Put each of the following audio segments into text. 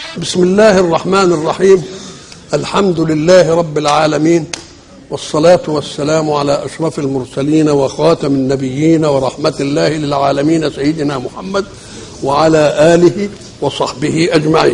بسم الله الرحمن الرحيم الحمد لله رب العالمين والصلاة والسلام على أشرف المرسلين وخاتم النبيين ورحمة الله للعالمين سيدنا محمد وعلى آله وصحبه أجمعين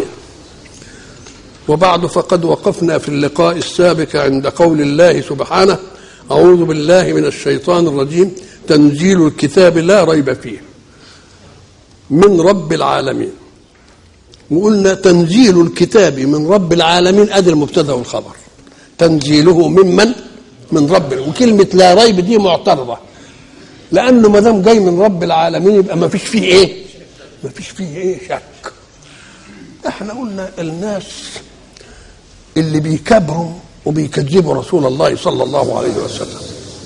وبعد فقد وقفنا في اللقاء السابق عند قول الله سبحانه أعوذ بالله من الشيطان الرجيم تنزيل الكتاب لا ريب فيه من رب العالمين وقلنا تنزيل الكتاب من رب العالمين ادي المبتدا والخبر تنزيله ممن من رب وكلمه لا ريب دي معترضه لانه ما دام جاي من رب العالمين يبقى ما فيش فيه ايه ما فيش فيه ايه شك احنا قلنا الناس اللي بيكبروا وبيكذبوا رسول الله صلى الله عليه وسلم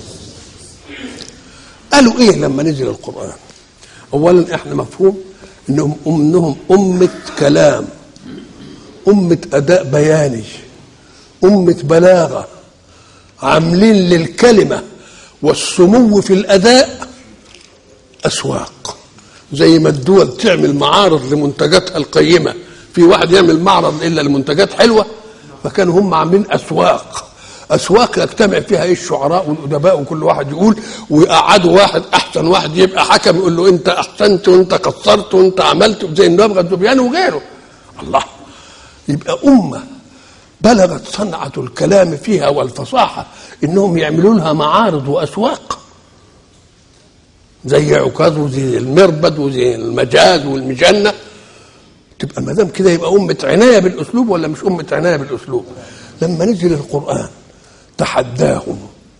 قالوا ايه لما نزل القران اولا احنا مفهوم انهم انهم امه كلام امه اداء بياني امه بلاغه عاملين للكلمه والسمو في الاداء اسواق زي ما الدول تعمل معارض لمنتجاتها القيمه في واحد يعمل معرض الا لمنتجات حلوه فكانوا هم عاملين اسواق اسواق يجتمع فيها ايه الشعراء والادباء وكل واحد يقول ويقعدوا واحد احسن واحد يبقى حكم يقول له انت احسنت وانت قصرت وانت عملت زي النبغه الذبيان وغيره الله يبقى امه بلغت صنعه الكلام فيها والفصاحه انهم يعملوا لها معارض واسواق زي عكاظ وزي المربد وزي المجاز والمجنه تبقى ما دام كده يبقى امه عنايه بالاسلوب ولا مش امه عنايه بالاسلوب لما نزل القران تحداهم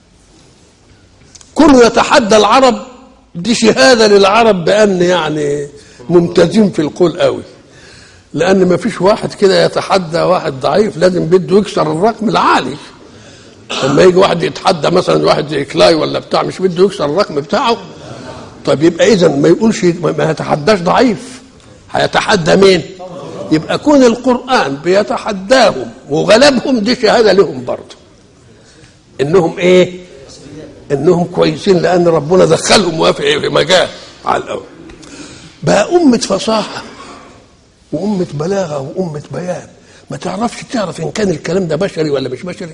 كله يتحدى العرب دي شهاده للعرب بان يعني ممتازين في القول قوي لان ما فيش واحد كده يتحدى واحد ضعيف لازم بده يكسر الرقم العالي لما يجي واحد يتحدى مثلا واحد زي كلاي ولا بتاع مش بده يكسر الرقم بتاعه طيب يبقى اذا ما يقولش ما يتحداش ضعيف هيتحدى مين يبقى كون القرآن بيتحداهم وغلبهم دي شهادة لهم برضه انهم ايه انهم كويسين لان ربنا دخلهم في مجال على الاول بقى أمة فصاحة وأمة بلاغة وأمة بيان ما تعرفش تعرف إن كان الكلام ده بشري ولا مش بشري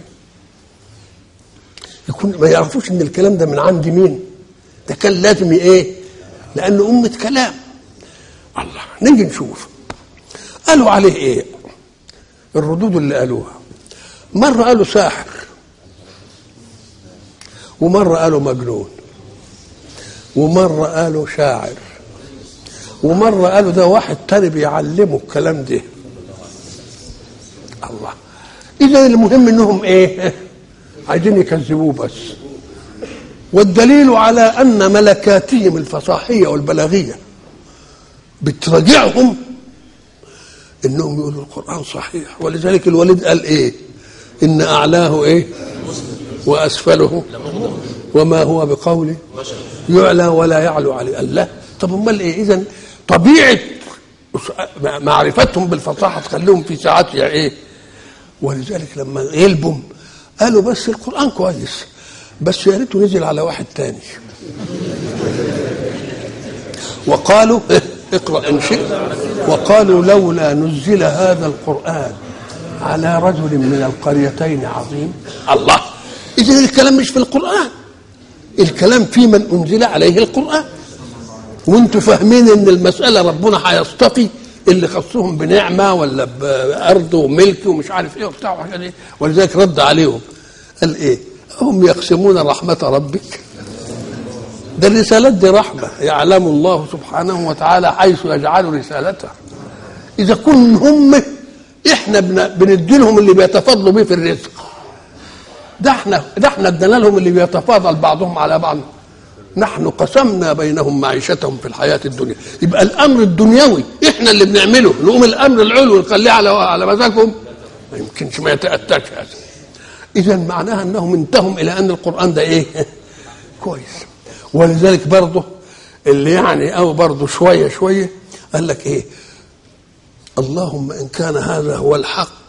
يكون ما يعرفوش إن الكلام ده من عند مين ده كان لازم إيه لأنه أمة كلام الله نيجي نشوف قالوا عليه ايه الردود اللي قالوها مرة قالوا ساحر ومرة قالوا مجنون ومرة قالوا شاعر ومرة قالوا ده واحد تاني بيعلمه الكلام ده الله إذا المهم إنهم إيه عايزين يكذبوه بس والدليل على أن ملكاتهم الفصاحية والبلاغية بتراجعهم انهم يقولوا القران صحيح ولذلك الوليد قال ايه ان اعلاه ايه واسفله وما هو بقول يعلى ولا يعلو عليه قال لا طب امال ايه اذا طبيعه معرفتهم بالفصاحه تخليهم في ساعات يا ايه ولذلك لما يلبم قالوا بس القران كويس بس يا ريته نزل على واحد تاني وقالوا اقرا ان شئت وقالوا لولا نزل هذا القران على رجل من القريتين عظيم الله اذا الكلام مش في القران الكلام في من انزل عليه القران وانتم فاهمين ان المساله ربنا هيصطفي اللي خصهم بنعمه ولا بارض وملك ومش عارف ايه وبتاع وحاجات ايه ولذلك رد عليهم قال ايه هم يقسمون رحمه ربك ده الرسالات دي رحمة يعلم الله سبحانه وتعالى حيث يجعل رسالته إذا كن هم إحنا بندي لهم اللي بيتفضلوا بيه في الرزق ده احنا ده احنا ادينا لهم اللي بيتفاضل بعضهم على بعض نحن قسمنا بينهم معيشتهم في الحياة الدنيا يبقى الأمر الدنيوي إحنا اللي بنعمله نقوم الأمر العلوي نخليه على على مزاجهم ما يمكنش ما يتأتاش هذا إذا معناها أنهم انتهوا إلى أن القرآن ده إيه كويس ولذلك برضه اللي يعني او برضه شويه شويه قال لك ايه اللهم ان كان هذا هو الحق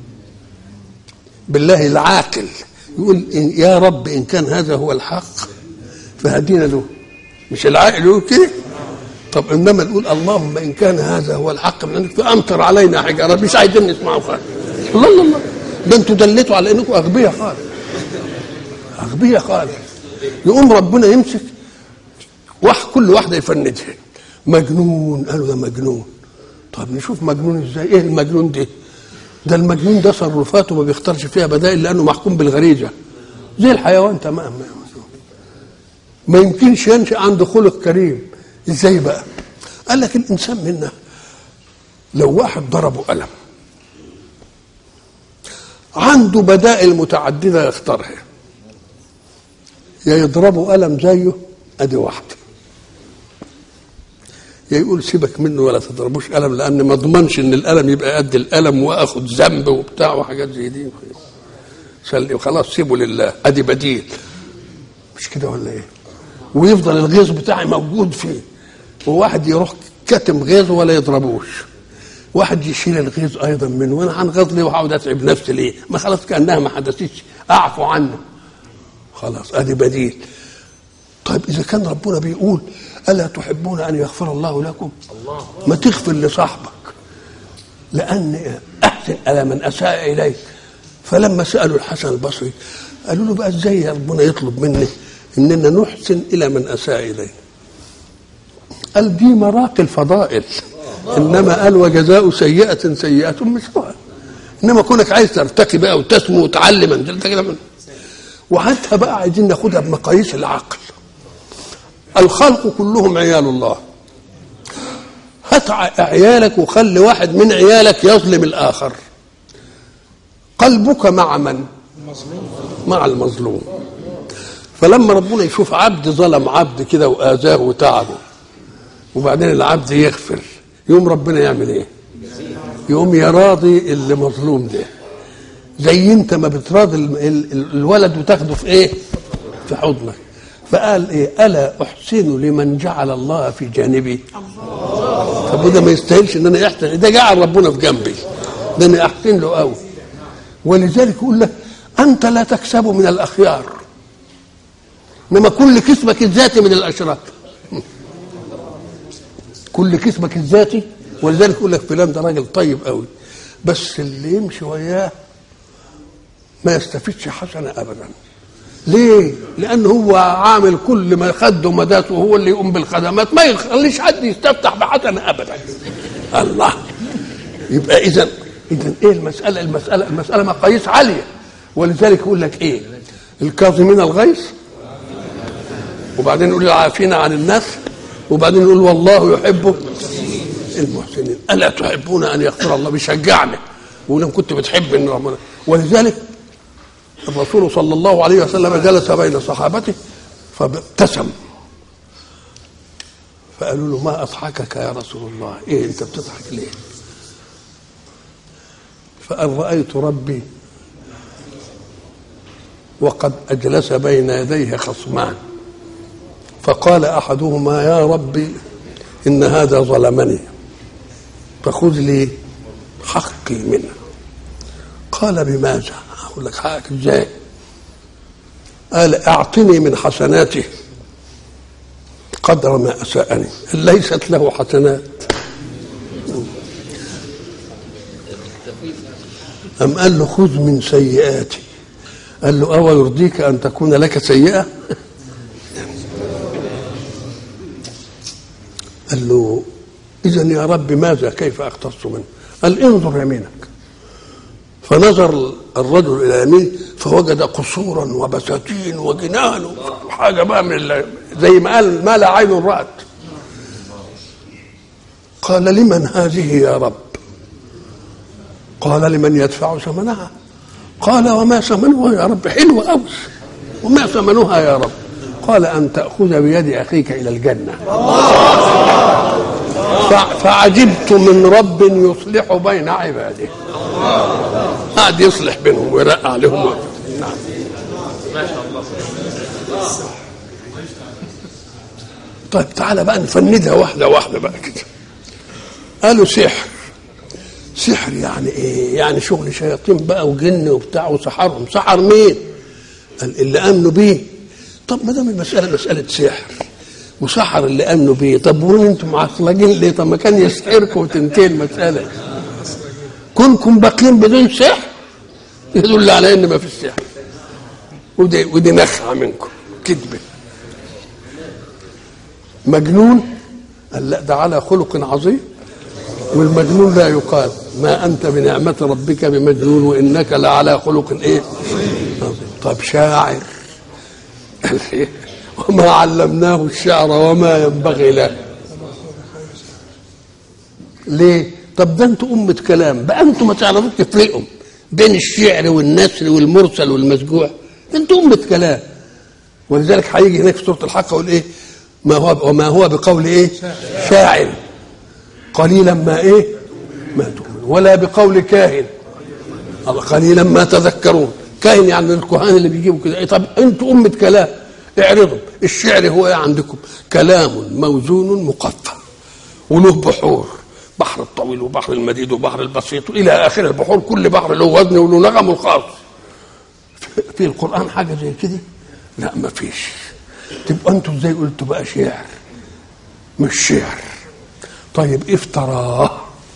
بالله العاقل يقول إن يا رب ان كان هذا هو الحق فهدينا له مش العاقل يقول كده طب انما نقول اللهم ان كان هذا هو الحق من عندك فامطر علينا حجاره مش عايزين نسمعه خالص الله الله الله ده انتوا دلتوا على انكم اغبياء خالص اغبياء خالص يقوم ربنا يمسك واحد كل واحده يفندها مجنون قالوا ده مجنون طب نشوف مجنون ازاي ايه المجنون ده ده المجنون ده تصرفاته ما بيختارش فيها بدائل لانه محكوم بالغريزه زي الحيوان تمام ما يمكنش ينشا عنده خلق كريم ازاي بقى قال لك الانسان منا لو واحد ضربه قلم عنده بدائل متعدده يختارها يا يضربه قلم زيه ادي واحده يا يقول سيبك منه ولا تضربوش قلم لان ما اضمنش ان القلم يبقى قد القلم واخد ذنب وبتاع وحاجات زي دي سلي وخلاص سيبه لله ادي بديل مش كده ولا ايه ويفضل الغيظ بتاعي موجود فيه وواحد يروح كتم غيظه ولا يضربوش واحد يشيل الغيظ ايضا منه وانا هنغض ليه وهقعد اتعب نفسي ليه ما خلاص كانها ما حدثتش اعفو عنه خلاص ادي بديل طيب اذا كان ربنا بيقول الا تحبون ان يغفر الله لكم الله ما تغفر لصاحبك لان احسن الى من اساء اليك فلما سالوا الحسن البصري قالوا له بقى ازاي ربنا يطلب مني اننا نحسن الى من اساء اليه قال دي مراقي الفضائل انما قال وجزاء سيئه سيئه مثلها انما كونك عايز ترتقي بقى وتسمو وتعلم انت كده من وحتى بقى عايزين ناخدها بمقاييس العقل الخلق كلهم عيال الله هات عيالك وخلي واحد من عيالك يظلم الاخر قلبك مع من مع المظلوم فلما ربنا يشوف عبد ظلم عبد كده واذاه وتعبه وبعدين العبد يغفر يوم ربنا يعمل ايه يوم يراضي اللي مظلوم ده زي انت ما بتراضي الولد وتاخده في ايه في حضنك فقال ايه الا احسن لمن جعل الله في جانبي طب وده ما يستاهلش ان انا احسن ده جعل ربنا في جنبي ده انا احسن له قوي ولذلك يقول لك انت لا تكسب من الاخيار انما كل كسبك الذاتي من الاشرار كل كسبك الذاتي ولذلك يقول لك فلان ده راجل طيب قوي بس اللي يمشي وياه ما يستفيدش حسنه ابدا ليه؟ لأن هو عامل كل ما خده مداته وهو اللي يقوم بالخدمات ما يخليش حد يستفتح بحسنة أبدا الله يبقى إذا إذا إيه المسألة؟ المسألة المسألة مقاييس عالية ولذلك يقول لك إيه؟ الكاظمين الغيظ وبعدين يقول العافين عن الناس وبعدين يقول والله يحب المحسنين ألا تحبون أن يغفر الله بيشجعنا ويقول إن كنت بتحب إن ربنا ولذلك الرسول صلى الله عليه وسلم جلس بين صحابته فابتسم فقالوا له ما اضحكك يا رسول الله ايه انت بتضحك ليه فقال رايت ربي وقد اجلس بين يديه خصمان فقال احدهما يا ربي ان هذا ظلمني فخذ لي حقي منه قال بماذا اقول لك حقك ازاي قال اعطني من حسناته قدر ما اساءني ليست له حسنات أم قال له خذ من سيئاتي قال له أو يرضيك أن تكون لك سيئة قال له إذا يا رب ماذا كيف أقتص منه قال انظر يمينك فنظر الرجل الى يمينه فوجد قصورا وبساتين وجنان وحاجه بقى من زي ما قال ما لا عين رات قال لمن هذه يا رب قال لمن يدفع ثمنها قال وما ثمنها يا رب حلوة أوي وما ثمنها يا رب قال أن تأخذ بيد أخيك إلى الجنة فعجبت من رب يصلح بين عباده قاعد يصلح بينهم ويرقع عليهم نعم ما شاء الله طيب تعالى بقى نفندها واحده واحده بقى كده قالوا سحر سحر يعني ايه يعني شغل شياطين بقى وجن وبتاع وسحرهم سحر مين قال اللي امنوا بيه طب ما دام المساله مساله سحر وسحر اللي امنوا بيه طب وين انتم معصلجين ليه طب ما كان يسحركم وتنتهي المساله كونكم باقيين بدون سحر يدل على ان ما فيش سحر ودي ودي نخعه منكم كذبه مجنون قال لا ده على خلق عظيم والمجنون لا يقال ما انت بنعمه ربك بمجنون وانك لعلى خلق ايه عظيم طب شاعر قال إيه؟ وما علمناه الشعر وما ينبغي له ليه طب ده انتوا أمة كلام بقى انتوا ما تعرفوش تفرقوا بين الشعر والنثر والمرسل والمسجوع انتوا أمة كلام ولذلك هيجي هناك في سورة الحق يقول ايه ما هو وما هو بقول ايه شاعر قليلا ما ايه ما تؤمن ولا بقول كاهن الله قليلا ما تذكرون كاهن يعني الكهان اللي بيجيبوا كده إيه طب انتوا أمة كلام اعرضوا الشعر هو ايه عندكم كلام موزون مقفى وله بحور بحر الطويل وبحر المديد وبحر البسيط الى اخر البحور كل بحر له وزن وله نغم الخاص في القران حاجه زي كده لا ما فيش تبقى انتوا ازاي قلتوا بقى شعر مش شعر طيب افتراه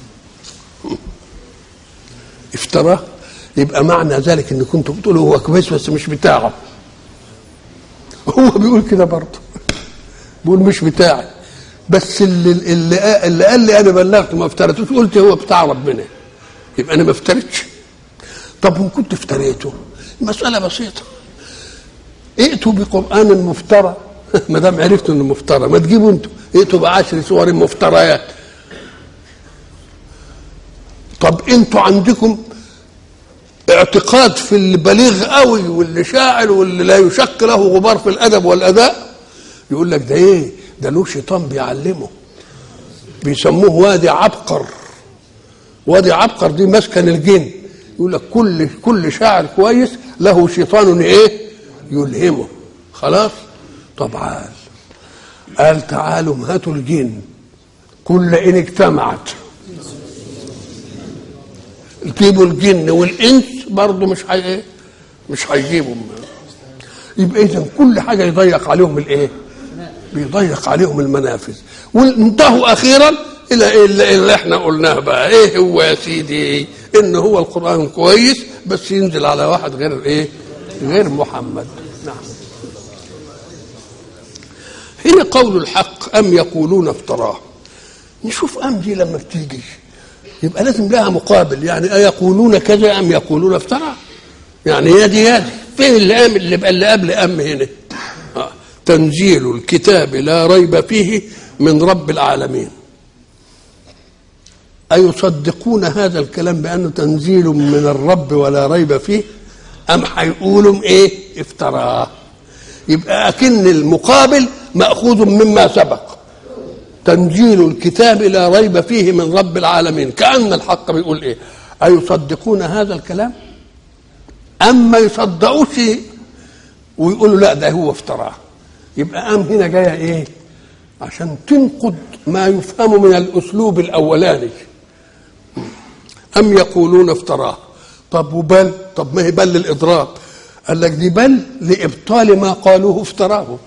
افتراه يبقى معنى ذلك ان كنتوا بتقولوا هو كويس بس مش بتاعه هو بيقول كده برضه بيقول مش بتاعي بس اللي اللي, اللي قال لي انا بلغت ما افتريتوش قلت هو بتاع ربنا يبقى انا ما افتريتش طب وان كنت افتريته المساله بسيطه ائتوا بقران مفترى ما دام عرفتوا انه مفترى ما تجيبوا انتوا ائتوا بعشر سور مفتريات طب انتوا عندكم اعتقاد في اللي بليغ قوي واللي شاعر واللي لا يشك له غبار في الادب والاداء يقول لك ده ايه ده له شيطان بيعلمه بيسموه وادي عبقر وادي عبقر دي مسكن الجن يقول لك كل كل شاعر كويس له شيطان ايه يلهمه خلاص طبعا قال تعالوا هاتوا الجن كل ان اجتمعت جيبوا الجن والانس برضه مش هي ايه مش هيجيبوا يبقى اذا كل حاجه يضيق عليهم الايه بيضيق عليهم المنافذ وانتهوا اخيرا الى ايه اللي, اللي احنا قلناه بقى ايه هو يا سيدي ان هو القران كويس بس ينزل على واحد غير ايه غير محمد نعم هنا قول الحق ام يقولون افتراه نشوف ام دي لما بتيجي يبقى لازم لها مقابل يعني أيقولون كذا أم يقولون افترى يعني يا دي يا دي فين اللي أم اللي بقى اللي قبل أم هنا آه. تنزيل الكتاب لا ريب فيه من رب العالمين أيصدقون هذا الكلام بأنه تنزيل من الرب ولا ريب فيه أم هيقولوا إيه افتراه يبقى أكن المقابل مأخوذ مما سبق تنزيل الكتاب لا ريب فيه من رب العالمين كأن الحق بيقول ايه أيصدقون هذا الكلام أم ما يصدقوش ويقولوا لا ده هو افتراه يبقى أم هنا جاية ايه عشان تنقض ما يفهم من الأسلوب الأولاني أم يقولون افتراه طب وبل طب ما هي بل للإضراب قال لك دي بل لإبطال ما قالوه افتراه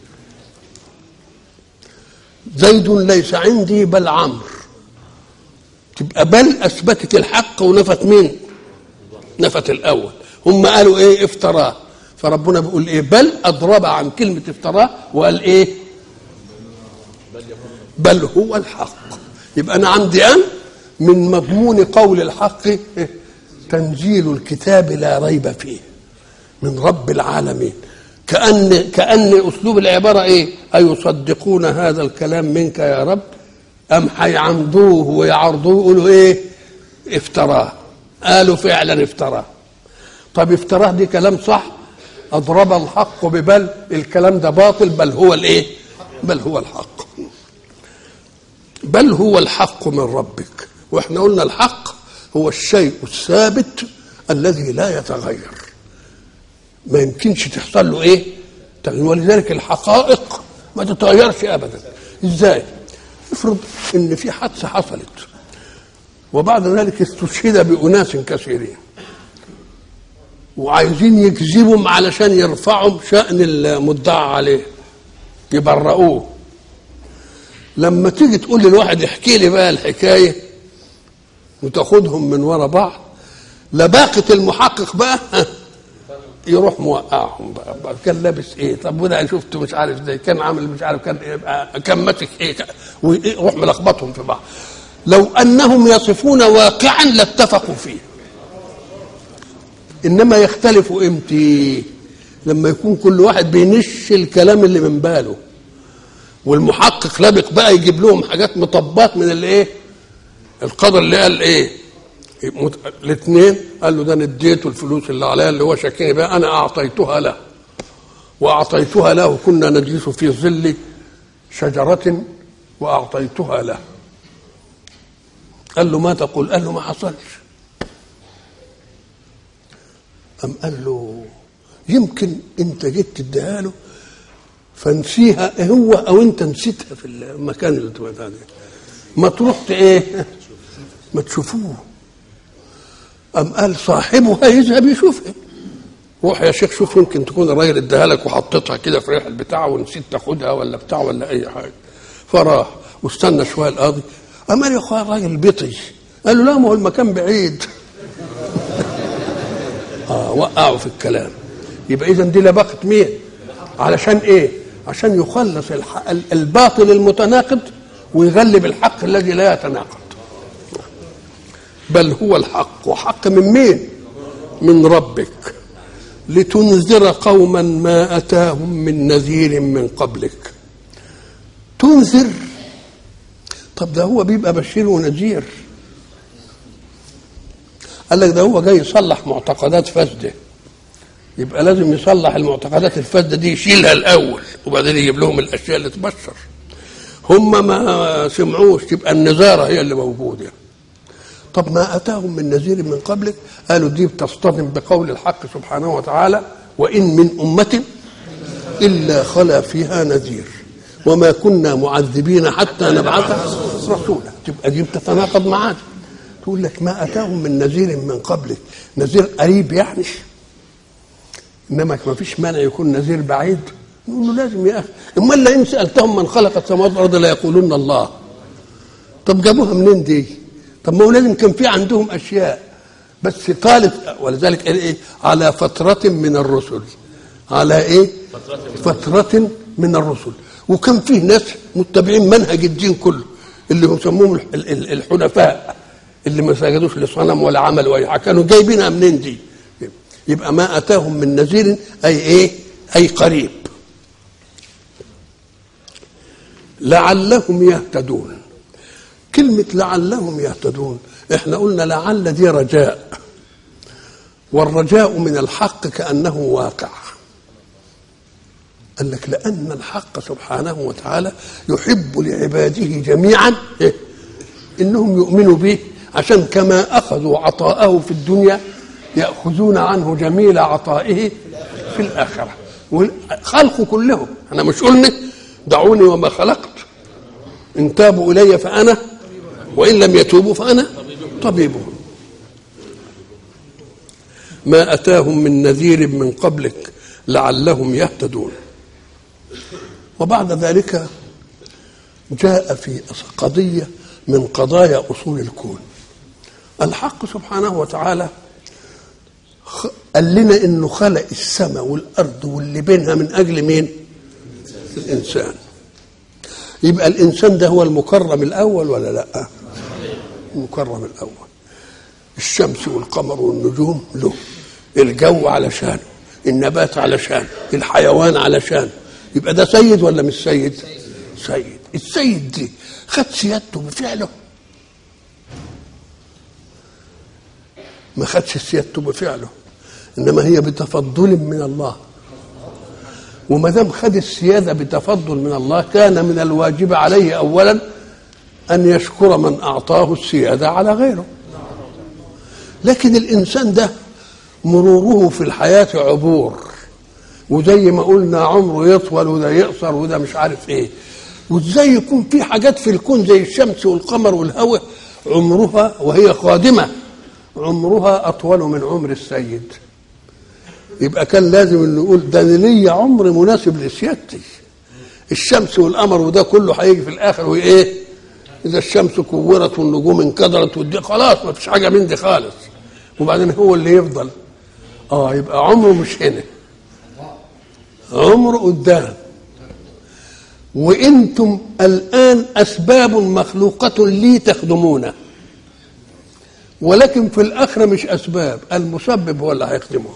زيد ليس عندي بل عمرو تبقى بل اثبتت الحق ونفت مين نفت الاول هم قالوا ايه افتراه فربنا بيقول ايه بل اضرب عن كلمه افتراه وقال ايه بل هو الحق يبقى انا عندي ان من مضمون قول الحق إيه؟ تنزيل الكتاب لا ريب فيه من رب العالمين كأن كأن أسلوب العبارة إيه؟ أيصدقون هذا الكلام منك يا رب؟ أم هيعمدوه ويعرضوه يقولوا إيه؟ افتراه قالوا فعلا افتراه طب افتراه دي كلام صح أضرب الحق ببل الكلام ده باطل بل هو الإيه؟ بل هو الحق بل هو الحق من ربك واحنا قلنا الحق هو الشيء الثابت الذي لا يتغير ما يمكنش تحصل له ايه تغيير ولذلك الحقائق ما تتغيرش ابدا ازاي افرض ان في حادثه حصلت وبعد ذلك استشهد باناس كثيرين وعايزين يكذبهم علشان يرفعوا شان المدعى عليه يبرؤوه لما تيجي تقول للواحد احكي لي بقى الحكايه وتاخدهم من ورا بعض لباقة المحقق بقى يروح موقعهم بقى, بقى كان لابس ايه طب وده شفته مش عارف ازاي كان عامل مش عارف كان إيه كان ماسك ايه ويروح ملخبطهم في بعض لو انهم يصفون واقعا لاتفقوا فيه انما يختلفوا امتى لما يكون كل واحد بينش الكلام اللي من باله والمحقق لابق بقى يجيب لهم حاجات مطبات من الايه القدر اللي قال ايه الاثنين قال له ده انا اديته الفلوس اللي عليا اللي هو شاكيني بقى انا اعطيتها له واعطيتها له كنا نجلس في ظل شجره واعطيتها له قال له ما تقول قال له ما حصلش أم قال له يمكن انت جيت تديها له فنسيها هو او انت نسيتها في المكان اللي انت ده ما تروح ايه ما تشوفوه أم قال صاحبها يذهب يشوفها روح يا شيخ شوف يمكن تكون الراجل اداها لك وحطيتها كده في ريح البتاع ونسيت تاخدها ولا بتاع ولا اي حاجه فراح واستنى شويه القاضي قام قال يا اخويا الراجل بيطي قال له لا ما هو المكان بعيد اه وقعوا في الكلام يبقى اذا دي لبقه مين علشان ايه عشان يخلص الباطل المتناقض ويغلب الحق الذي لا يتناقض بل هو الحق وحق من مين من ربك لتنذر قوما ما اتاهم من نذير من قبلك تنذر طب ده هو بيبقى بشير ونذير قال لك ده هو جاي يصلح معتقدات فاسده يبقى لازم يصلح المعتقدات الفاسده دي يشيلها الاول وبعدين يجيب لهم الاشياء اللي تبشر هم ما سمعوش تبقى النزاره هي اللي موجوده طب ما اتاهم من نذير من قبلك قالوا دي بتصطدم بقول الحق سبحانه وتعالى وان من امه الا خلا فيها نذير وما كنا معذبين حتى نبعث رسولا تبقى دي بتتناقض معانا تقول لك ما اتاهم من نذير من قبلك نذير قريب يعني انما ما فيش مانع يكون نذير بعيد نقول له لازم يا اخي امال لئن سالتهم من خلق السماوات والارض ليقولون الله طب جابوها منين دي؟ طب ما هو لازم كان في عندهم اشياء بس طالت ولذلك قال ايه؟ على فترة من الرسل على ايه؟ فترة من الرسل وكان فيه ناس متبعين منهج الدين كله اللي هم سموهم الحنفاء اللي ما سجدوش لصنم ولا عملوا اي حاجه كانوا جايبينها منين دي؟ يبقى ما اتاهم من نذير اي ايه؟ اي قريب لعلهم يهتدون كلمة لعلهم يهتدون احنا قلنا لعل دي رجاء والرجاء من الحق كأنه واقع قال لك لأن الحق سبحانه وتعالى يحب لعباده جميعا إيه؟ إنهم يؤمنوا به عشان كما أخذوا عطاءه في الدنيا يأخذون عنه جميل عطائه في الآخرة والخلق كلهم احنا مش قلنا دعوني وما خلقت إن تابوا إلي فأنا وإن لم يتوبوا فأنا طبيبهم ما أتاهم من نذير من قبلك لعلهم يهتدون وبعد ذلك جاء في قضية من قضايا أصول الكون الحق سبحانه وتعالى قال لنا انه خلق السماء والارض واللي بينها من اجل مين الانسان يبقى الانسان ده هو المكرم الاول ولا لا المكرم الاول الشمس والقمر والنجوم له الجو علشان النبات علشان الحيوان علشان يبقى ده سيد ولا مش سيد سيد السيد دي خد سيادته بفعله ما خدش سيادته بفعله انما هي بتفضل من الله وما دام خد السياده بتفضل من الله كان من الواجب عليه اولا ان يشكر من اعطاه السياده على غيره لكن الانسان ده مروره في الحياه عبور وزي ما قلنا عمره يطول وده يقصر وده مش عارف ايه وازاي يكون في حاجات في الكون زي الشمس والقمر والهواء عمرها وهي قادمه عمرها اطول من عمر السيد يبقى كان لازم ان نقول ده لي عمر مناسب لسيادتي الشمس والقمر وده كله هيجي في الاخر وايه اذا الشمس كورت والنجوم انكدرت والدي خلاص ما فيش حاجه من دي خالص وبعدين هو اللي يفضل اه يبقى عمره مش هنا عمره قدام وانتم الان اسباب مخلوقه لي تخدمونه ولكن في الاخره مش اسباب المسبب هو اللي هيخدمه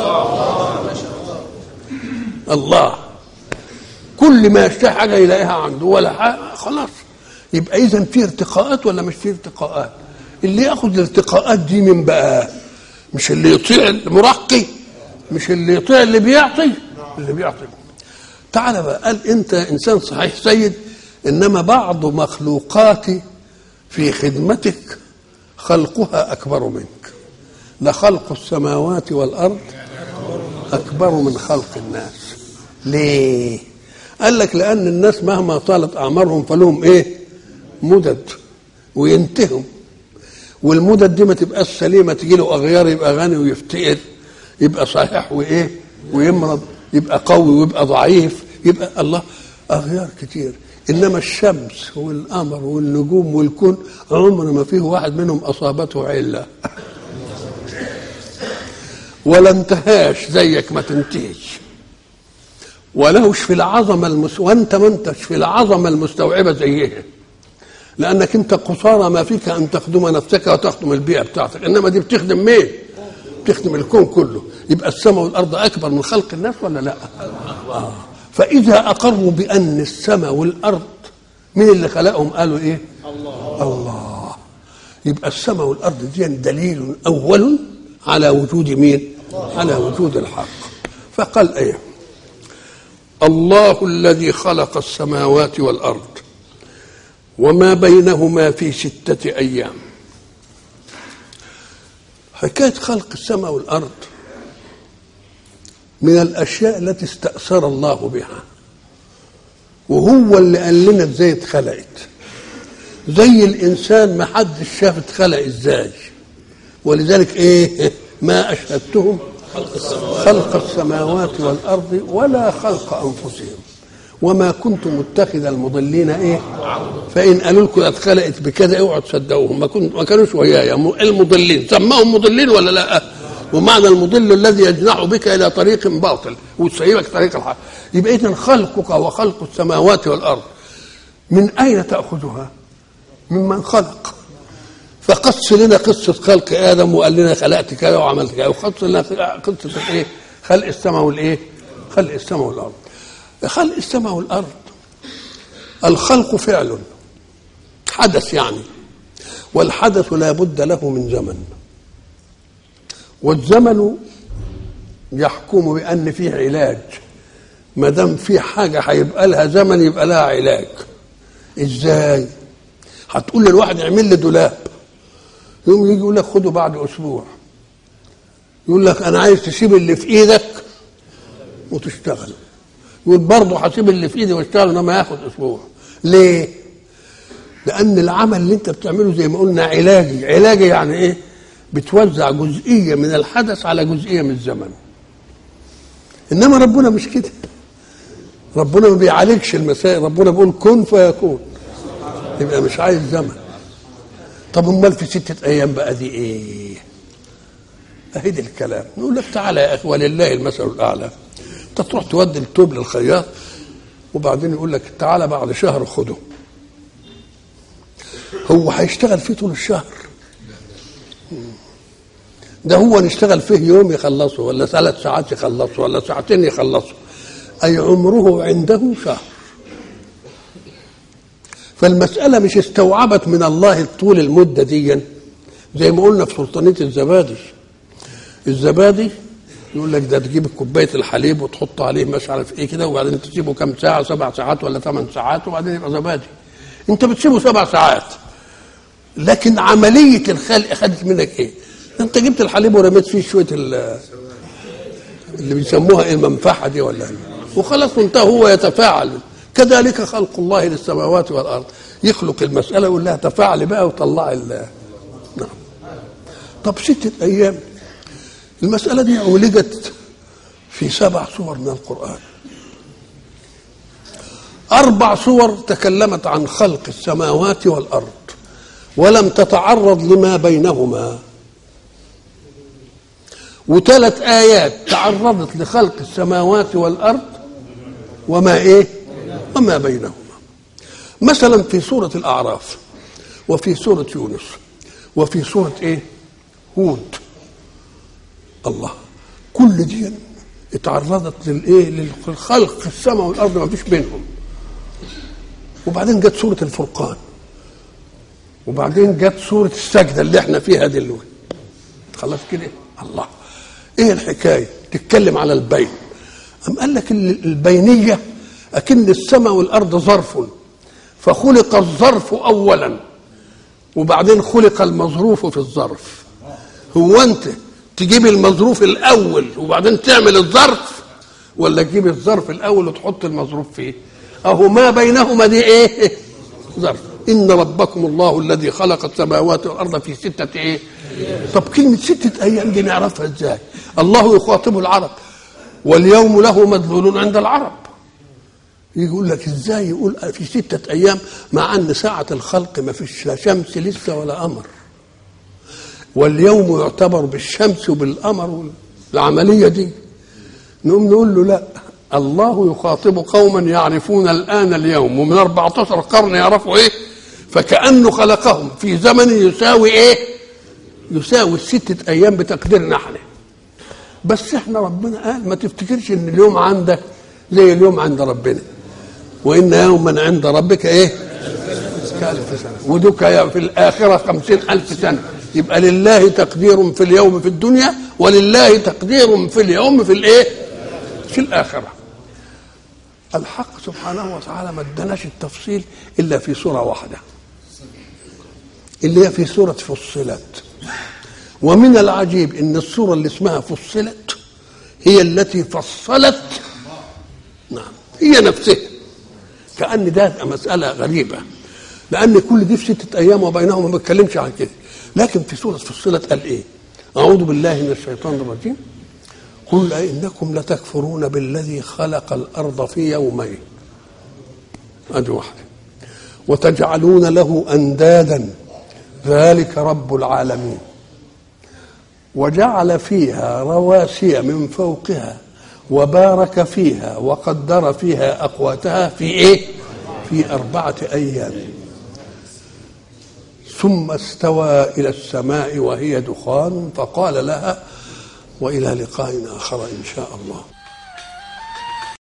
الله كل ما يشتهي حاجه يلاقيها عنده ولا حاجة خلاص يبقى اذا في ارتقاءات ولا مش في ارتقاءات اللي ياخذ الارتقاءات دي من بقى مش اللي يطيع المرقي مش اللي يطيع اللي بيعطي اللي بيعطي تعالى بقى قال انت انسان صحيح سيد انما بعض مخلوقاتي في خدمتك خلقها اكبر منك لخلق السماوات والارض اكبر من خلق الناس ليه قال لك لان الناس مهما طالت اعمارهم فلهم ايه مدد وينتهوا والمدد دي ما تبقاش سليمه تجي له اغيار يبقى غني ويفتقر يبقى صحيح وايه ويمرض يبقى قوي ويبقى ضعيف يبقى الله اغيار كتير انما الشمس والقمر والنجوم والكون عمر ما فيه واحد منهم اصابته عله ولا انتهاش زيك ما تنتهيش ولهش في العظمه المس... وانت ما انتش في العظمه المستوعبه زيها لانك انت قصارى ما فيك ان تخدم نفسك وتخدم البيئه بتاعتك انما دي بتخدم مين؟ بتخدم الكون كله يبقى السماء والارض اكبر من خلق الناس ولا لا؟ آه. فاذا اقروا بان السماء والارض مين اللي خلقهم قالوا ايه؟ الله الله يبقى السماء والارض دي دليل اول على وجود مين؟ على وجود الحق فقال ايه؟ الله الذي خلق السماوات والارض وما بينهما في سته ايام حكايه خلق السماء والارض من الاشياء التي استاثر الله بها وهو اللي قال لنا ازاي اتخلقت زي الانسان ما حدش شاف اتخلق ازاي ولذلك ايه ما اشهدتهم خلق السماوات والارض ولا خلق انفسهم وما كنت متخذ المضلين ايه فان قالوا لكم اتخلقت بكذا اوعوا تصدقوهم ما كنت ما كانوش وياي المضلين سماهم مضلين ولا لا ومعنى المضل الذي يجنح بك الى طريق باطل وتسيبك طريق الحق يبقى اذا خلقك وخلق السماوات والارض من اين تاخذها ممن خلق فقص لنا قصة خلق آدم وقال لنا خلقت كذا وعملت كذا وقص لنا قصة الإيه؟ خلق السماء والإيه؟ خلق السماء والأرض. خلق السماء والأرض الخلق فعل حدث يعني والحدث لا بد له من زمن والزمن يحكم بأن فيه علاج ما دام في حاجة هيبقى لها زمن يبقى لها علاج ازاي؟ هتقول للواحد اعمل لي دولاب يوم يجي يقول لك خده بعد اسبوع يقول لك انا عايز تسيب اللي في ايدك وتشتغل يقول برضه هسيب اللي في ايدي واشتغل انما ياخد اسبوع ليه؟ لان العمل اللي انت بتعمله زي ما قلنا علاجي علاجي يعني ايه؟ بتوزع جزئيه من الحدث على جزئيه من الزمن انما ربنا مش كده ربنا ما بيعالجش المسائل ربنا بيقول كن فيكون يبقى مش عايز زمن طب امال في ستة ايام بقى دي ايه اهي دي الكلام نقول لك تعالى يا اخي ولله المثل الاعلى انت تروح تودي التوب للخياط وبعدين يقول لك تعالى بعد شهر خده هو هيشتغل فيه طول الشهر ده هو نشتغل فيه يوم يخلصه ولا ثلاث ساعات يخلصه ولا ساعتين يخلصه أي عمره عنده شهر فالمسألة مش استوعبت من الله طول المدة دي زي ما قلنا في سلطانية الزبادي الزبادي يقول لك ده تجيب كوباية الحليب وتحط عليه مش عارف ايه كده وبعدين تسيبه كام ساعة سبع ساعات ولا ثمان ساعات وبعدين يبقى زبادي انت بتسيبه سبع ساعات لكن عملية الخلق خدت منك ايه انت جبت الحليب ورميت فيه شوية اللي بيسموها ايه المنفعة دي ولا وخلاص انتهى هو يتفاعل كذلك خلق الله للسماوات والارض يخلق المساله يقول لها تفاعلي بقى وطلع ال نعم طب ستة أيام المسألة دي عولجت في سبع سور من القرآن أربع صور تكلمت عن خلق السماوات والأرض ولم تتعرض لما بينهما وثلاث آيات تعرضت لخلق السماوات والأرض وما إيه وما بينهما مثلا في سورة الأعراف وفي سورة يونس وفي سورة إيه هود الله كل دي اتعرضت للايه للخلق السماء والارض ما فيش بينهم وبعدين جت سوره الفرقان وبعدين جت سوره السجده اللي احنا فيها دلوقتي خلاص كده الله ايه الحكايه تتكلم على البين أم قال لك البينيه اكن السماء والارض ظرف فخلق الظرف اولا وبعدين خلق المظروف في الظرف هو انت تجيب المظروف الاول وبعدين تعمل الظرف ولا تجيب الظرف الاول وتحط المظروف فيه اهو ما بينهما دي ايه ظرف ان ربكم الله الذي خلق السماوات والارض في سته ايه طب كلمه سته ايام دي نعرفها ازاي الله يخاطب العرب واليوم له مدلول عند العرب يقول لك ازاي يقول في ستة ايام مع ان ساعة الخلق ما فيش لا شمس لسه ولا قمر واليوم يعتبر بالشمس وبالقمر العملية دي نقوم نقول له لا الله يخاطب قوما يعرفون الآن اليوم ومن 14 قرن يعرفوا إيه فكأنه خلقهم في زمن يساوي إيه يساوي الستة أيام بتقديرنا احنا بس احنا ربنا قال ما تفتكرش ان اليوم عندك زي اليوم عند ربنا وإن يوما عند ربك إيه كألف سنة ودك في الآخرة خمسين ألف سنة يبقى لله تقدير في اليوم في الدنيا ولله تقدير في اليوم في الايه في الاخره الحق سبحانه وتعالى ما اداناش التفصيل الا في سوره واحده اللي هي في سوره فصلت ومن العجيب ان السوره اللي اسمها فصلت هي التي فصلت نعم هي نفسها كأن ده مسألة غريبة لأن كل دي في ستة أيام وبينهم ما بتكلمش عن كده لكن في سورة فصلت قال إيه أعوذ بالله من الشيطان الرجيم قل أئنكم لتكفرون بالذي خلق الأرض في يومين أدي واحدة وتجعلون له أندادا ذلك رب العالمين وجعل فيها رواسي من فوقها وبارك فيها وقدر فيها أقواتها في إيه؟ في أربعة أيام ثم استوى إلى السماء وهي دخان فقال لها وإلى لقاء آخر إن شاء الله